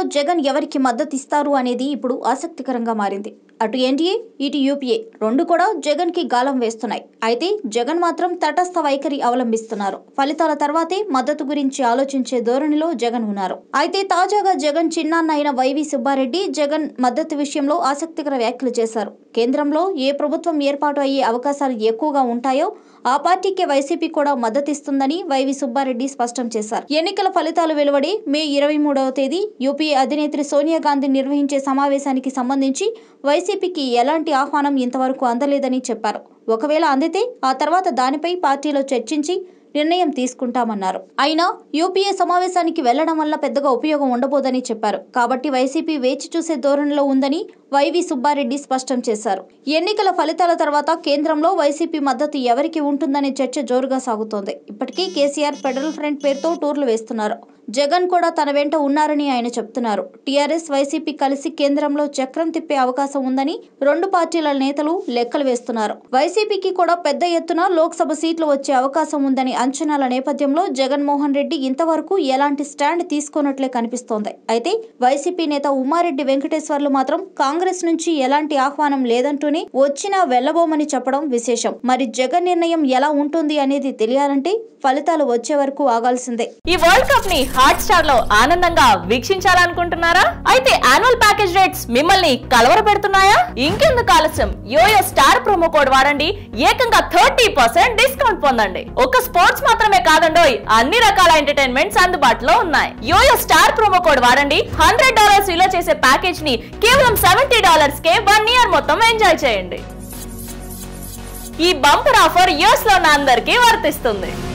జగన్ ఎవరికి మద్దతు ఇస్తారు అనేది ఇప్పుడు ఆసక్తికరంగా మారింది అటు ఎన్డీఏ ఇటు యూపీఏ రెండు కూడా జగన్ కి గాలం వేస్తున్నాయి అయితే జగన్ మాత్రం తటస్థ వైఖరి అవలంబిస్తున్నారు ఫలితాల తర్వాతే మద్దతు గురించి ఆలోచించే ధోరణిలో జగన్ ఉన్నారు అయితే తాజాగా జగన్ చిన్నాన్న అయిన వైవి సుబ్బారెడ్డి జగన్ మద్దతు విషయంలో ఆసక్తికర వ్యాఖ్యలు చేశారు కేంద్రంలో ఏ ప్రభుత్వం ఏర్పాటు అయ్యే అవకాశాలు ఎక్కువగా ఉంటాయో ఆ పార్టీకే వైసీపీ కూడా మద్దతిస్తుందని వైవి సుబ్బారెడ్డి స్పష్టం చేశారు ఎన్నికల ఫలితాలు వెలువడి మే ఇరవై మూడవ తేదీ యూపీఏ అధినేత్రి సోనియా గాంధీ నిర్వహించే సమావేశానికి సంబంధించి వైసీపీకి ఎలాంటి ఆహ్వానం ఇంతవరకు అందలేదని చెప్పారు ఒకవేళ అందితే ఆ తర్వాత దానిపై పార్టీలో చర్చించి నిర్ణయం తీసుకుంటామన్నారు అయినా యూపీఏ సమావేశానికి వెళ్లడం వల్ల పెద్దగా ఉపయోగం ఉండబోదని చెప్పారు కాబట్టి వైసీపీ వేచి చూసే ధోరణిలో ఉందని వైవి సుబ్బారెడ్డి స్పష్టం చేశారు ఎన్నికల ఫలితాల తర్వాత కేంద్రంలో వైసీపీ మద్దతు ఎవరికి ఉంటుందనే చర్చ జోరుగా సాగుతోంది ఇప్పటికీ కేసీఆర్ ఫెడరల్ ఫ్రంట్ పేరుతో టూర్లు వేస్తున్నారు జగన్ కూడా తన వెంట ఉన్నారని ఆయన చెప్తున్నారు టీఆర్ఎస్ వైసీపీ కలిసి కేంద్రంలో చక్రం తిప్పే అవకాశం ఉందని రెండు పార్టీల నేతలు లెక్కలు వేస్తున్నారు వైసీపీకి కూడా పెద్ద ఎత్తున లోక్సభ సీట్లు వచ్చే అవకాశం ఉందని అంచనాల నేపథ్యంలో జగన్మోహన్ రెడ్డి ఇంతవరకు ఎలాంటి స్టాండ్ తీసుకోనట్లే కనిపిస్తోంది అయితే వైసీపీ నేత ఉమారెడ్డి వెంకటేశ్వర్లు మాత్రం కాంగ్రెస్ నుంచి ఎలాంటి ఆహ్వానం లేదంటూనే వచ్చినా వెళ్లబోమని చెప్పడం విశేషం మరి జగన్ నిర్ణయం ఎలా ఉంటుంది అనేది తెలియాలంటే ఫలితాలు వచ్చే వరకు ఆగాల్సిందే ఈ వరల్డ్ కప్ ని హాట్ స్టార్ లో ఆనందంగా వీక్షించాలనుకుంటున్నారా అయితే యాన్యువల్ ప్యాకేజ్ రేట్స్ మిమ్మల్ని కలవర పెడుతున్నాయా ఇంకెందుకు ఆలస్యం యోయో స్టార్ ప్రోమో కోడ్ వాడండి ఏకంగా థర్టీ పర్సెంట్ డిస్కౌంట్ పొందండి ఒక స్పోర్ట్స్ మాత్రమే కాదండోయ్ అన్ని రకాల ఎంటర్టైన్మెంట్స్ అందుబాటులో ఉన్నాయి యోయో స్టార్ ప్రోమో కోడ్ వాడండి హండ్రెడ్ డాలర్స్ విలువ చేసే ప్యాకేజ్ ని కేవలం సెవెంటీ డాలర్స్ కే వన్ ఇయర్ మొత్తం ఎంజాయ్ చేయండి ఈ బంపర్ ఆఫర్ యూఎస్ లో ఉన్న అందరికీ వర్తిస్తుంది